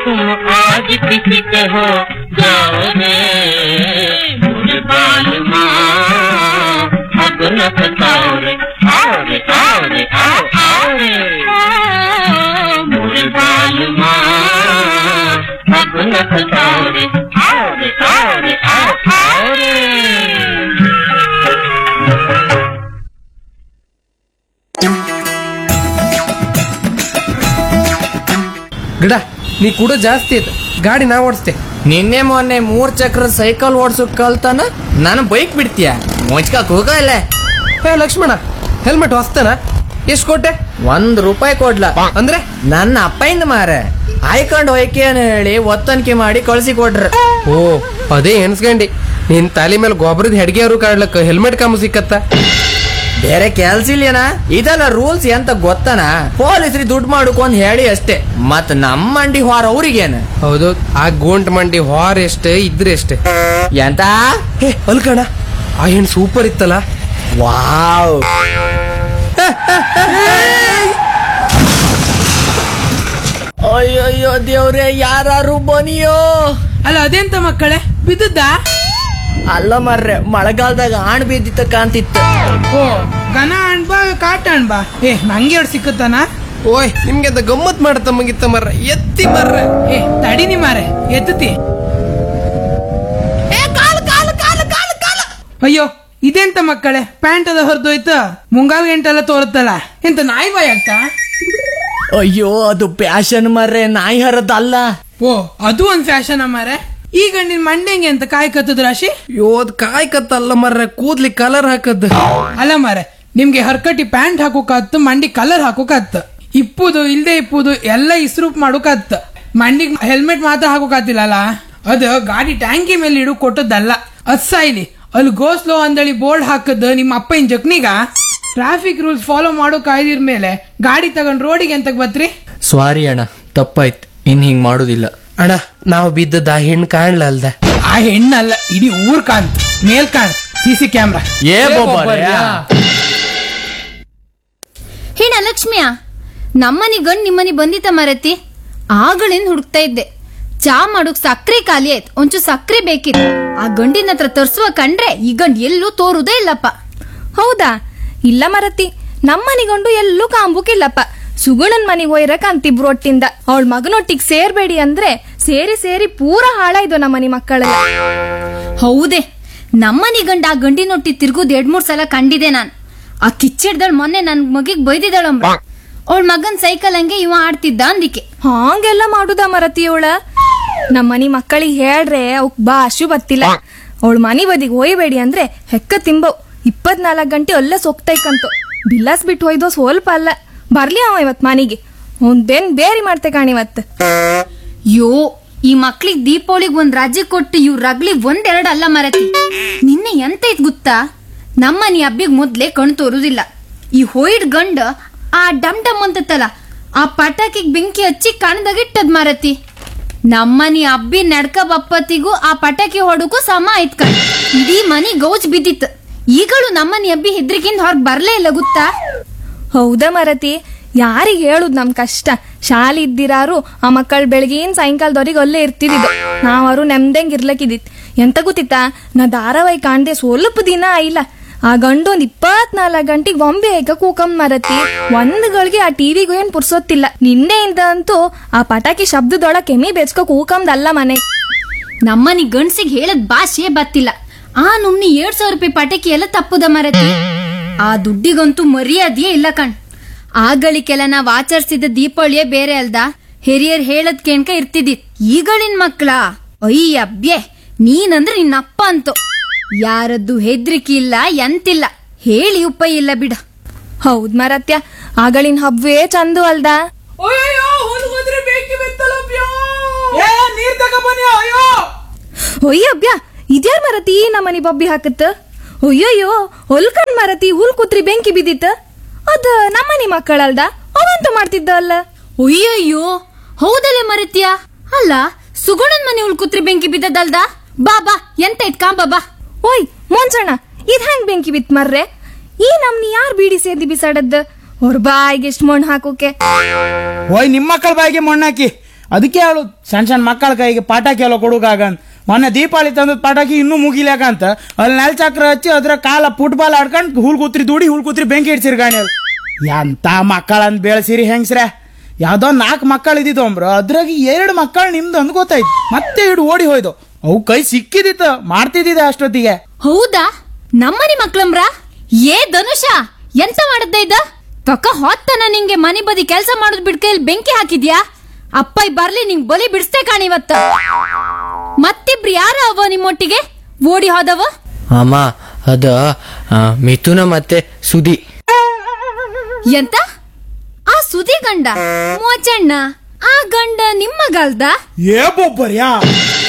तुम आज किसी के हो जाओगे मुझे बाल माँ अब न सताओ रे आओ रे आओ रे आओ आओ रे मुझे बाल माँ अब न सताओ रे आओ रे आओ रे आओ आओ रे ಗಿಡ ನೀ ಕೂಡ ಜಾಸ್ತಿ ಆಯ್ತು ಗಾಡಿ ನಾ ಓಡಿಸ್ತೆ ನಿನ್ನೆ ಮೊನ್ನೆ ಮೂರ್ ಚಕ್ರ ಸೈಕಲ್ ಓಡ್ಸೋಕ್ ಕಲ್ತಾನ ನಾನು ಬೈಕ್ ಬಿಡ್ತೀಯ ಮುಚ್ಕಕ್ ಹೋಗ ಇಲ್ಲ ಹೇ ಲಕ್ಷ್ಮಣ ಹೆಲ್ಮೆಟ್ ಹೊಸ್ತನ ಎಷ್ಟು ಕೊಟ್ಟೆ ಒಂದ್ ರೂಪಾಯಿ ಕೊಡ್ಲ ಅಂದ್ರೆ ನನ್ನ ಅಪ್ಪಯಿಂದ ಮಾರೆ ಆಯ್ಕೊಂಡ್ ಹೋಯ್ಕೆ ಅಂತ ಹೇಳಿ ಒತ್ತನಿಕೆ ಮಾಡಿ ಕಳ್ಸಿ ಕೊಟ್ರ ಓ ಅದೇ ಎಣ್ಸ್ಕಂಡಿ ನಿನ್ ತಲೆ ಮೇಲೆ ಗೊಬ್ಬರದ ಹೆಡ್ಗೆಯವರು ಕಾಡ್ಲಕ್ಕ ಹೆಲ್ಮೆಟ್ ಕಾಮು ಸಿಕ್ಕತ್ತ ಬೇರೆ ಕೆಲ್ಸ ಇಲ್ಲೇನ ಇದೆಲ್ಲ ರೂಲ್ಸ್ ಎಂತ ಗೊತ್ತನ ಪೊಲೀಸ್ರಿ ದುಡ್ಡು ಮಾಡುಕೊಂದ್ ಹೇಳಿ ಅಷ್ಟೇ ಮತ್ ನಮ್ಮ ಮಂಡಿ ಹೊರ ಅವ್ರಿಗೇನ ಹೌದು ಆ ಗೋಂಟ್ ಮಂಡಿ ಹಾರ ಎಷ್ಟೇ ಇದ್ರೆ ಎಷ್ಟೇ ಎಂತ ಹೇ ಅಲ್ಕಣ ಆ ಹೆಣ್ ಸೂಪರ್ ಇತ್ತಲ್ಲ ವಾವ್ ಅಯ್ಯಯ್ಯೋ ದೇವ್ರೆ ಯಾರು ಬನಿಯೋ ಅಲ್ಲ ಅದೆಂತ ಮಕ್ಕಳೇ ಬಿದ್ದದ್ದಾ ಅಲ್ಲ ಮರ್ರೆ ಮಳೆಗಾಲದಾಗ ಆಣ್ ಬಿದ್ದಿತ್ತ ಕಾಂತಿತ್ತು ಓ ಗನ ಅಣ್ಬಾ ಕಾಟ ಅಣ್ಬಾ ಏ ನಂಗೆ ಎರಡು ಸಿಕ್ಕುತ್ತಾನ ಓಯ್ ನಿಮ್ಗೆ ಅಂತ ಗಮ್ಮತ್ ಮಾಡತ್ತ ಮುಗಿತ್ತ ಮರ್ರ ಎತ್ತಿ ಮರ್ರ ಏ ತಡಿನಿ ಮಾರೆ ಎತ್ತತಿ ಅಯ್ಯೋ ಇದೆಂತ ಮಕ್ಕಳೇ ಪ್ಯಾಂಟ್ ಅದ ಹೊರದೋಯ್ತು ಮುಂಗಾಲ್ ಗಂಟೆಲ್ಲ ತೋರುತ್ತಲ್ಲ ಎಂತ ನಾಯಿ ಬಾಯ್ ಆಗ್ತಾ ಅಯ್ಯೋ ಅದು ಪ್ಯಾಶನ್ ಮರ್ರೆ ನಾಯಿ ಹರದಲ್ಲ ಓ ಅದು ಒಂದ್ ಫ್ಯಾಷನ್ ಮಾರೆ ಈಗ ನಿನ್ ಮಂಡೆಂಗೆ ಅಂತ ಕಾಯ್ ಕತ್ತದ ರಾಶಿ ಯೋದ್ ಕಾಯ್ ಕತ್ತಲ್ಲ ಮರ್ರ ಕೂದ್ಲಿ ಕಲರ್ ಹಾಕದ್ ಅಲ್ಲ ಮಾರೆ ನಿಮ್ಗೆ ಹರ್ಕಟಿ ಪ್ಯಾಂಟ್ ಹಾಕೋಕಾತ್ತು ಮಂಡಿ ಕಲರ್ ಹಾಕೋಕಾತ್ತು ಇಪ್ಪುದು ಇಲ್ದೆ ಇಪ್ಪುದು ಎಲ್ಲ ಇಸ್ರೂಪ್ ಮಾಡೋಕಾತ್ತು ಮಂಡಿಗ್ ಹೆಲ್ಮೆಟ್ ಮಾತ್ರ ಹಾಕೋಕಾತಿಲ್ಲಲ್ಲ ಅದು ಗಾಡಿ ಟ್ಯಾಂಕಿ ಮೇಲೆ ಇಡು ಕೊಟ್ಟದ್ದಲ್ಲ ಅದ್ ಸಾಯ್ಲಿ ಅಲ್ಲಿ ಗೋ ಸ್ಲೋ ಅಂದಳಿ ಬೋರ್ಡ್ ಹಾಕದ್ ನಿಮ್ಮ ಅಪ್ಪನ ಜಕ್ನಿಗ ಟ್ರಾಫಿಕ್ ರೂಲ್ಸ್ ಫಾಲೋ ಮಾಡೋ ಕಾಯ್ದಿರ್ ಮೇಲೆ ಗಾಡಿ ತಗೊಂಡ್ ರೋಡಿಗೆ ಎಂತಕ್ ಬತ್ರಿ ಸಾರಿ ಅಣ್ಣ ತಪ್ಪಾಯ್ತು ಇನ್ ಹಿಂಗ್ ಮಾಡುದಿಲ್ಲ ಅಣ್ಣ ನಾವು ಬಿದ್ದದ ಆ ಹೆಣ್ ಕಾಣ್ಲ ಅಲ್ದ ಆ ಹೆಣ್ಣಲ್ಲ ಇಡೀ ಊರ್ ಕಾಣ್ ಮೇಲ್ ಕಾಣ್ ಸಿ ಸಿ ಕ್ಯಾಮ್ರಾ ಏ ಹೇಣ ಲಕ್ಷ್ಮಿಯ ನಮ್ಮನಿ ಗಂಡ್ ನಿಮ್ಮನಿ ಬಂದಿತ್ತ ಮರತಿ ಆಗಳಿಂದ ಹುಡುಕ್ತಾ ಇದ್ದೆ ಚಾ ಮಾಡೋಕ್ ಸಕ್ರೆ ಖಾಲಿ ಆಯ್ತು ಒಂಚೂರು ಸಕ್ರೆ ಬೇಕಿತ್ತು ಆ ಗಂಡಿನ ಹತ್ರ ತರ್ಸುವ ಕಂಡ್ರೆ ಈ ಗಂಡ್ ಎಲ್ಲೂ ತೋರುದೇ ಇಲ್ಲಪ್ಪ ಹೌದಾ ಇಲ್ಲ ಮರತಿ ನಮ್ಮನಿಗೊಂಡು ಎಲ್ಲೂ ಕಾಂಬುಕಿಲ್ಲಪ್ಪ ಸುಗುಣನ್ ಮನಿಗ್ ಒಯ್ರಕ್ ಅಂತಿಬ್ರು ಒಟ್ಟಿಂದ ಅವಳ ಮಗನೊಟ್ಟಿಗ್ ಸೇರ್ಬೇಡಿ ಅಂದ್ರೆ ಸೇರಿ ಸೇರಿ ಪೂರ ಹಾಳಾಯ್ದು ನಮ್ಮನಿ ಮಕ್ಕಳೆಲ್ಲ ಹೌದೇ ನಮ್ಮನಿ ಗಂಡ ಆ ಗಂಡಿನೊಟ್ಟಿ ತಿರ್ಗುದ್ ಎರಡ್ ಮೂರ್ ಸಲ ಕಂಡಿದೆ ನಾನ್ ಆ ಕಿಚ್ಚಿಡ್ದಳ್ ಮೊನ್ನೆ ನನ್ ಮಗಿಗ್ ಬೈದಿದ್ದಾಳಂಬ ಅವಳ ಮಗನ್ ಸೈಕಲ್ ಹಂಗೆ ಇವ ಆಡ್ತಿದ್ದ ಅಂದಿಕೆ ಹಾಂಗೆಲ್ಲ ಮಾಡುದ ಮರತಿ ಅವಳ ನಮ್ಮನಿ ಮಕ್ಕಳಿಗೆ ಹೇಳ್ರೆ ಅವಕ್ ಭಾಷು ಬತ್ತಿಲ್ಲ ಅವಳ ಮನಿ ಬದಿಗೆ ಒಯ್ಬೇಡಿ ಅಂದ್ರೆ ಹೆಕ್ಕ ತಿಂಬವ್ ಇಪ್ಪತ್ನಾಲ್ಕು ಗಂಟೆ ಅಲ್ಲೇ ಸೊಕ್ತೈಕಂತು ಬಿಲ್ಲಾಸ್ ಬಿಟ್ಟು ಒಯ್ದೋ ಸ್ವಲ್ಪ ಅಲ್ಲ ಬರ್ಲಿ ಅವ ಇವತ್ ಮನಿಗೆ ಒಂದೇನ್ ಬೇರಿ ಮಾಡ್ತೆ ಕಾಣಿವತ್ತು ಯೋ ಈ ಮಕ್ಳಿಗ್ ದೀಪಾವಳಿಗ್ ಒಂದ್ ರಾಜ್ಯ ಕೊಟ್ಟು ಇವ್ ರಗ್ಲಿಗ್ ಒಂದೆರಡು ಅಲ್ಲ ಮರತಿ ನಿನ್ನೆ ಎಂತ ಇದ್ ಗೊತ್ತಾ ನಮ್ಮನಿ ಹಬ್ಬಿಗ್ ಮೊದ್ಲೇ ಕಣ್ ತೋರುದಿಲ್ಲ ಈ ಹೋಯ್ಡ್ ಗಂಡ ಆ ಡಮ್ ಡಮ್ ಅಂತತ್ತಲ್ಲ ಆ ಪಟಾಕಿಗ್ ಬೆಂಕಿ ಹಚ್ಚಿ ಕಣ್ದಾಗಿಟ್ಟದ್ ಮರತಿ ನಮ್ಮನಿ ಹಬ್ಬಿ ನಡ್ಕ ಬಪ್ಪತ್ತಿಗೂ ಆ ಪಟಾಕಿ ಹೊಡಕ್ಕೂ ಸಮ ಆಯ್ತ್ ಕಣ್ ಇಡೀ ಮನಿ ಗೌಜ್ ಬಿದ್ದಿತ್ತು ಈಗಳು ನಮ್ಮನಿ ಹಬ್ಬಿ ಹೆದ್ರಿಕಿಂದ ಹೊರಗ್ ಬರ್ಲೇ ಇಲ್ಲ ಗೊತ್ತಾ ಹೌದಾ ಮರತಿ ಯಾರಿಗೆ ಹೇಳುದ್ ನಮ್ ಕಷ್ಟ ಶಾಲೆ ಇದ್ದಿರಾರು ಆ ಮಕ್ಕಳು ಬೆಳಗಿನ ಸಾಯಂಕಾಲದವ್ರಿಗೆ ಅಲ್ಲೇ ಇರ್ತಿದ್ದು ನಾವರು ನೆಮ್ದಂಗ್ ಇರ್ಲಕ್ಕಿದಿತ್ ಎಂತ ಗೊತ್ತಿತ್ತಾ ನಾ ಧಾರಾವಾಹಿ ಕಾಣ್ದೆ ಸ್ವಲ್ಪ ದಿನ ಆಯಿಲ್ಲ ಆ ಗಂಡು ಒಂದ್ ಇಪ್ಪತ್ನಾಲ್ಕು ಗಂಟೆಗೆ ಬೊಂಬೆ ಹೇಗ ಕೂಕಂ ಮರತಿ ಒಂದ್ ಗಳಿಗೆ ಆ ಟಿವಿಗೂ ಏನ್ ಪುರ್ಸೊತ್ತಿಲ್ಲ ನಿನ್ನೆಯಿಂದ ಅಂತೂ ಆ ಪಟಾಕಿ ಶಬ್ದದೊಳ ಕೆಮ್ಮಿ ಬೆಚ್ಕೋ ಕೂಕಂದಲ್ಲ ಮನೆ ನಮ್ಮನಿ ಗಂಡ್ಸಿಗೆ ಹೇಳದ್ ಭಾಷೆ ಬತ್ತಿಲ್ಲ ಆ ನುಮ್ನಿ ಎರಡ್ ಸಾವಿರ ರೂಪಾಯಿ ಪಟಾಕಿ ಎಲ್ಲ ತಪ್ಪುದ ಮರತಿ ಆ ದುಡ್ಡಿಗಂತೂ ಮರ್ಯಾದೆಯೇ ಇಲ್ಲ ಕಣ್ ಆಗಳಿಗೆಲ್ಲ ನಾವ್ ಆಚರಿಸಿದ ದೀಪಾವಳಿಯೇ ಬೇರೆ ಅಲ್ದ ಹಿರಿಯರ್ ಹೇಳದ್ ಕೇಣ್ಕ ಇರ್ತಿದ್ದಿತ್ ಈಗಳಿನ್ ಮಕ್ಳ ಅಯ್ಯಬ್ಯೆ ನೀನಂದ್ರೆ ನಿನ್ನಪ್ಪ ಅಂತು ಯಾರದ್ದು ಹೆದ್ರಿಕೆ ಇಲ್ಲ ಎಂತಿಲ್ಲ ಹೇಳಿ ಉಪಾಯ ಇಲ್ಲ ಬಿಡ ಹೌದ್ ಮರತ್ಯ ಆಗಳಿನ ಹಬ್ಬವೇ ಚಂದು ಅಲ್ದಾ ಏ ನೀರ್ ತಗೊಬನ್ನಿ ಅಯ್ಯೋ ಒಯ್ಯಬ್ಯಾ ಇದ್ಯಾರ್ ಮರತಿ ನಮ್ಮನಿ ಬಬ್ಬಿ ಹಾಕತ್ತ ಅಯ್ಯಯ್ಯೋ ಹೊಲ್ಕಂಡ್ ಮರತಿ ಹುಲ್ ಕುತ್ರಿ ಬೆಂಕಿ ಬಿದ್ದಿತ್ತ ಅದ ನಮ್ಮನಿ ಮಕ್ಕಳಲ್ದ ಅವಂತೂ ಮಾಡ್ತಿದ್ದ ಅಲ್ಲ ಅಯ್ಯಯ್ಯೋ ಹೌದಲ್ಲೇ ಮರತ್ಯ ಅಲ್ಲ ಸುಗುಣನ್ ಮನೆ ಉಳ್ಕುತ್ರಿ ಬೆಂಕಿ ಬಿದ್ದದಲ್ದ ಬಾ ಬಾ ಎಂತ ಇತ್ ಕಾಂಬ ಬಾ ಓಯ್ ಮೊಂಚಣ್ಣ ಇದ್ ಹೆಂಗ್ ಬೆಂಕಿ ಬಿತ್ ಮರ್ರೆ ಈ ನಮ್ನಿ ಯಾರ್ ಬೀಡಿ ಸೇದಿ ಬಿಸಾಡದ್ದ ಅವ್ರ ಬಾಯಿಗೆ ಎಷ್ಟ್ ಮಣ್ಣು ಹಾಕೋಕೆ ಓಯ್ ನಿಮ್ಮ ಮಕ್ಕಳ ಬಾಯಿಗೆ ಮಣ್ಣಾಕಿ ಅದಕ್ಕೆ ಹೇಳು ಸಣ್ಣ ಸಣ್ಣ ಮಕ್ಕಳ ಕೈಗೆ ಪಟಾಕಿ ಎಲ್ಲ ಕೊಡುಗಾಗ ಅಂತ ಮೊನ್ನೆ ದೀಪಾವಳಿ ತಂದದ ಪಟಾಕಿ ಇನ್ನೂ ಮುಗಿಲಾಕ ಅಂತ ಅಲ್ಲಿ ನೆಲ ಚಕ್ರ ಹಚ್ಚಿ ಅದ್ರ ಕಾಲ ಫುಟ್ಬಾಲ್ ಆಡ್ಕೊಂಡು ಹುಲ್ ಕೂತ್ರಿ ದೂಡಿ ಹುಲ್ ಕೂತ್ರಿ ಬೆಂಕಿ ಇಡ್ಸಿರಿ ಗಾಣಿ ಅವ್ರು. ಎಂತ ಮಕ್ಕಳಂತ ಬೆಳೆಸಿರಿ ಹೆಂಗ್ಸ್ರೆ ಯಾವ್ದೋ ನಾಲ್ಕು ಮಕ್ಕಳು ಇದ್ದಿದ್ದು ಅಂಬ್ರ ಅದ್ರಾಗ ಎರಡು ಮಕ್ಕಳು ನಿಮ್ದು ಅಂದ್ ಗೊತ್ತಾಯ್ತು ಮತ್ತೆ ಇಡು ಓಡಿ ಹೋಯ್ದು ಅವು ಕೈ ಸಿಕ್ಕಿದಿತ್ತು ಮಾಡ್ತಿದ್ದಿದೆ ಅಷ್ಟೊತ್ತಿಗೆ ಹೌದಾ ನಮ್ಮನಿ ಮಕ್ಳಂಬ್ರ ಏ ಧನುಷ ಎಂತ ಮಾಡದ್ದ ಇದ್ದ ಕಕ್ಕ ಹೊತ್ತನ ನಿಂಗೆ ಮನೆ ಬದಿ ಕೆಲಸ ಮಾಡೋದ್ ಬಿಡ್ಕೈಲ್ ಬೆಂಕಿ ಹಾಕಿದ್ಯಾ ಅಪ್ಪ ಬರ್ಲಿ ನಿಂಗ್ ಬಲಿ ಬಿಡಿಸ್ತೇ ಕಾಣಿವತ್ತ ಮತ್ತಿಬ್ರು ಯಾರ ಅವ ನಿಮ್ಮೊಟ್ಟಿಗೆ ಓಡಿ ಹೋದವ ಅಮ್ಮ ಅದ ಆ, ಮಿಥುನ ಮತ್ತೆ ಸುದಿ ಎಂತ ಆ ಸುದಿ ಗಂಡ ಮೋಚಣ್ಣ ಆ ಗಂಡ ನಿಮ್ಮ ಗಲ್ದ ಏ ಬೊಬ್ಬರ್ಯಾ